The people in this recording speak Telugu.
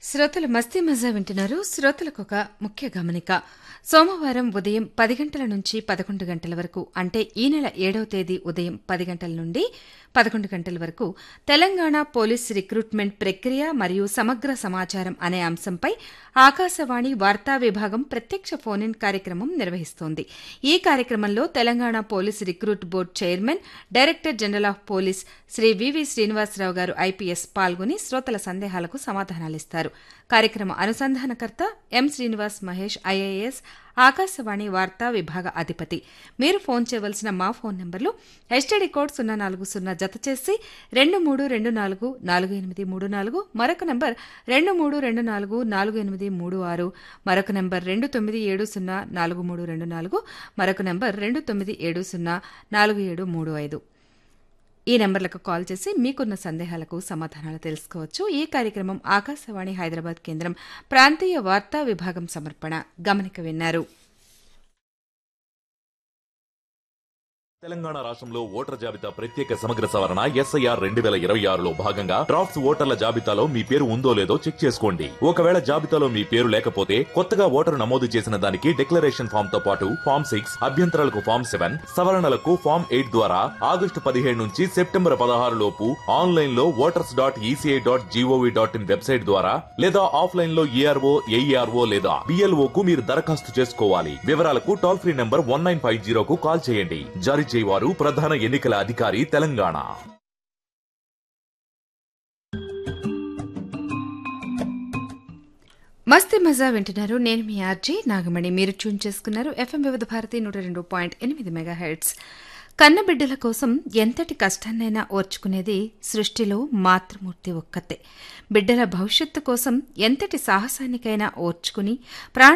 శ్రోతలు మస్తీ మజా వింటున్నారు శ్రోతలకు ఒక ముఖ్య గమనిక సోమవారం ఉదయం పది గంటల నుంచి పదకొండు గంటల వరకు అంటే ఈ నెల ఏడవ తేదీ ఉదయం పది గంటల నుండి పదకొండు గంటల వరకు తెలంగాణ పోలీస్ రిక్రూట్మెంట్ ప్రక్రియ మరియు సమగ్ర సమాచారం అనే అంశంపై ఆకాశవాణి వార్తా విభాగం ప్రత్యక్ష ఫోన్ ఇన్ కార్యక్రమం నిర్వహిస్తోంది ఈ కార్యక్రమంలో Telangana police recruit board chairman director general of police Shri VV Srinivasarao గారు ఐపీఎస్ పాల్గొని శ్రోతల సందేహాలకు సమాధానాలిస్తారు కార్యక్రమ అనుసంధానకర్త ఎం శ్రీనివాస్ మహేష్ ఐఏఎస్ ఆకాశవాణి వార్తా విభాగ అధిపతి మీరు ఫోన్ చేయవలసిన మా ఫోన్ నంబర్లు ఎస్టీడీ కోడ్ సున్నా నాలుగు సున్నా జత చేసి రెండు మూడు రెండు నాలుగు నాలుగు ఎనిమిది మూడు నాలుగు మరొక నంబర్ రెండు మూడు రెండు నాలుగు నాలుగు ఎనిమిది మూడు ఆరు మరొక నంబర్ రెండు తొమ్మిది ఏడు సున్నా నాలుగు మూడు రెండు నాలుగు మరొక నంబర్ రెండు తొమ్మిది ఏడు సున్నా నాలుగు ఏడు మూడు ఐదు ఈ నెంబర్లకు కాల్ చేసి మీకున్న సందేహాలకు సమాధానాలు తెలుసుకోవచ్చు ఈ కార్యక్రమం ఆకాశవాణి హైదరాబాద్ కేంద్రం ప్రాంతీయ వార్తా విభాగం సమర్పణ గమనిక విన్నారు తెలంగాణ రాష్ట్రంలో ఓటర్ జాబితా ప్రత్యేక సమగ్ర సవరణ ఎస్ఐఆర్ రెండు వేల ఇరవై ఆరులో భాగంగా డ్రాఫ్ట్స్ ఓటర్ల జాబితాలో మీ పేరు ఉందో లేదో చెక్ చేసుకోండి ఒకవేళ జాబితాలో మీ పేరు లేకపోతే కొత్తగా ఓటరు నమోదు చేసిన దానికి డిక్లరేషన్ ఫామ్ తో పాటు ఫామ్ సిక్స్ అభ్యంతరాలకు ఫామ్ సెవెన్ సవరణలకు ఫామ్ ఎయిట్ ద్వారా ఆగస్టు పదిహేడు నుంచి సెప్టెంబర్ పదహారు లోపు ఆన్లైన్ లో voters dot ECI dot GOV dot in website ద్వారా లేదా ఆఫ్లైన్ లో ఈఆర్ఓ ఏఈఆర్ఓ లేదా బిఎల్ఓ కు మీరు దరఖాస్తు చేసుకోవాలి వివరాలకు toll free number one nine five జీరోకు కాల్ చేయండి జారీ చేయవారు ప్రధాన ఎన్నికల అధికారి తెలంగాణ మస్తీ మజా వింటున్నారు నేను మీ ఆర్జీ నాగమణి మీరు ట్యూన్ చేసుకున్నారు ఎఫ్ఎం వివిధ భారతి నూట రెండు పాయింట్ ఎనిమిది మెగా హెడ్స్ కన్నబిడ్డల కోసం ఎంతటి కష్టాన్నైనా ఓర్చుకునేది సృష్టిలో మాతృమూర్తి ఒక్కతే బిడ్డల భవిష్యత్తు కోసం ఎంతటి సాహసానికైనా ఓర్చుకుని ప్రాణ